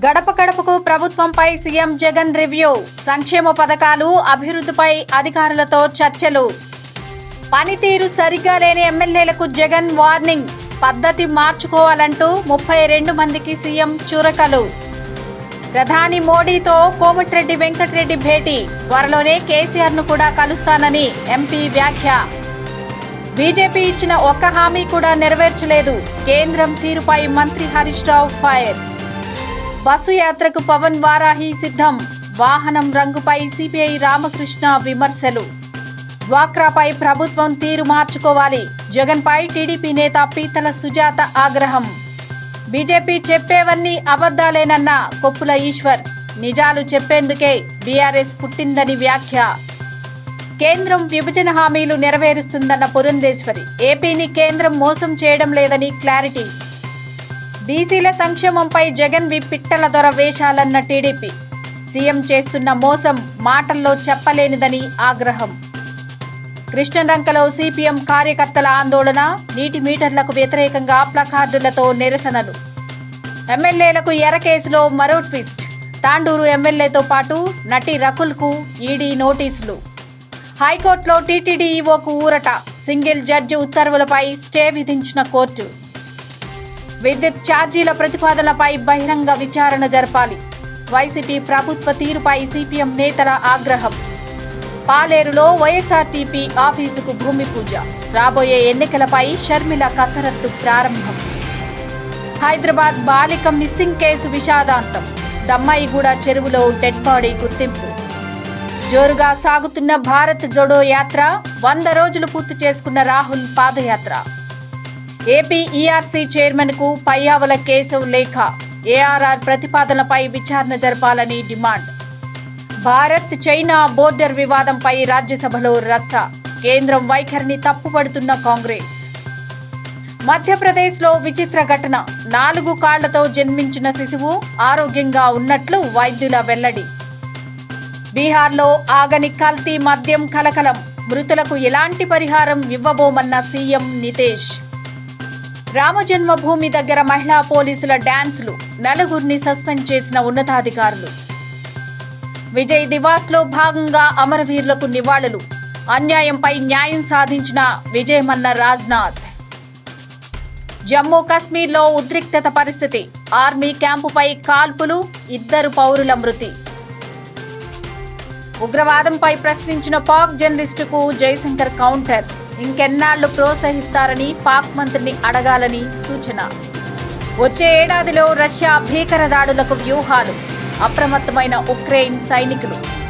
గడప గడపకు ప్రభుత్వంపై సీఎం జగన్ రివ్యూ సంక్షేమ పథకాలు అభివృద్ధిపై అధికారులతో చర్చలు పనితీరు సరిగ్గా లేని ఎమ్మెల్యేలకు జగన్ వార్నింగ్ పద్ధతి మార్చుకోవాలంటూ ముప్పై రెండు మందికి సీఎం చురకలు ప్రధాని మోడీతో కోమటిరెడ్డి వెంకటరెడ్డి భేటీ త్వరలోనే కేసీఆర్ ను కూడా కలుస్తానని ఎంపీ వ్యాఖ్య బీజేపీ ఇచ్చిన ఒక్క హామీ కూడా నెరవేర్చలేదు కేంద్రం తీరుపై మంత్రి హరీష్ రావు ఫైర్ బస్సు యాత్రకు పవన్ వారాహి సిద్ధం వాహనం రంగుపై సిపిఐ రామకృష్ణ విమర్శలు డ్వాక్రాపై ప్రభుత్వం తీరు మార్చుకోవాలి జగన్పై టీడీపీ నేత పీతల సుజాత ఆగ్రహం బీజేపీ చెప్పేవన్నీ అబద్దాలేనన్న కొప్పుల ఈశ్వర్ నిజాలు చెప్పేందుకే బీఆర్ఎస్ పుట్టిందని వ్యాఖ్య కేంద్రం విభజన హామీలు నెరవేరుస్తుందన్న పురంధేశ్వరి ఏపీని కేంద్రం మోసం చేయడం లేదని క్లారిటీ బీసీల సంక్షేమంపై జగన్ వి పిట్టల దొర వేషాలన్న టీడీపీ సీఎం చేస్తున్న మోసం మాటల్లో చెప్పలేనిదని ఆగ్రహం కృష్ణలంకలో సిపిఎం కార్యకర్తల ఆందోళన నీటి మీటర్లకు వ్యతిరేకంగా ప్లకార్డులతో నిరసనలు ఎమ్మెల్యేలకు ఎర కేసులో మరో ట్విస్ట్ తాండూరు ఎమ్మెల్యేతో పాటు నటి రకుల్కు ఈడీ నోటీసులు హైకోర్టులో టీటీడీ ఈవోకు ఊరట సింగిల్ జడ్జి ఉత్తర్వులపై స్టే విధించిన కోర్టు విద్యుత్ ఛార్జీల ప్రతిపాదనలపై బహిరంగ విచారణ జరపాలి వైసీపీ ప్రభుత్వ తీరుపై సిపిఎం నేతల ఆగ్రహం పాలేరులో వైఎస్ఆర్టీపీ ఆఫీసుకు భూమి పూజ రాబోయే ఎన్నికలపై షర్మిల కసరత్తు ప్రారంభం హైదరాబాద్ బాలిక మిస్సింగ్ కేసు విషాదాంతం దమ్మాయిగూడ చెరువులో డెడ్ బాడీ గుర్తింపు జోరుగా సాగుతున్న భారత్ జోడో యాత్ర వంద రోజులు పూర్తి చేసుకున్న Rahul padayatra AP ERC chairman కు పయ్యావుల కేశవ్ లేఖ ఏఆర్ఆర్ ప్రతిపాదనలపై విచారణ జరపాలని డిమాండ్ భారత్ చైనా బోర్డర్ వివాదంపై రాజ్యసభలో రచ్చ కేంద్రం వైఖరిని తప్పుపడుతున్న కాంగ్రెస్ మధ్యప్రదేశ్లో విచిత్ర ఘటన నాలుగు కాళ్లతో జన్మించిన శిశువు ఆరోగ్యంగా ఉన్నట్లు వైద్యుల వెల్లడి బీహార్లో ఆగని కల్తీ మద్యం కలకలం మృతులకు ఎలాంటి పరిహారం ఇవ్వబోమన్న సీఎం నితేష్ రామజన్మభూమి దగ్గర మహిళా పోలీసుల డాన్సులు నలుగురిని సస్పెండ్ చేసిన ఉన్నతాధికారులు విజయ్ దివాస్ లో భాగంగా అమరవీరులకు నివాళులు అన్యాయంపై న్యాయం సాధించిన విజయమన్న రాజ్నాథ్ జమ్మూ కాశ్మీర్లో ఉద్రిక్తత పరిస్థితి ఆర్మీ క్యాంపుపై కాల్పులు ఇద్దరు పౌరుల మృతి ఉగ్రవాదంపై ప్రశ్నించిన పాక్ జర్నలిస్టుకు జయశంకర్ కౌంటర్ ఇంకెన్నాళ్లు ప్రోత్సహిస్తారని పాక్ మంత్రిని అడగాలని సూచన వచ్చే ఏడాదిలో రష్యా భీకర దాడులకు వ్యూహాలు అప్రమత్తమైన ఉక్రెయిన్ సైనికులు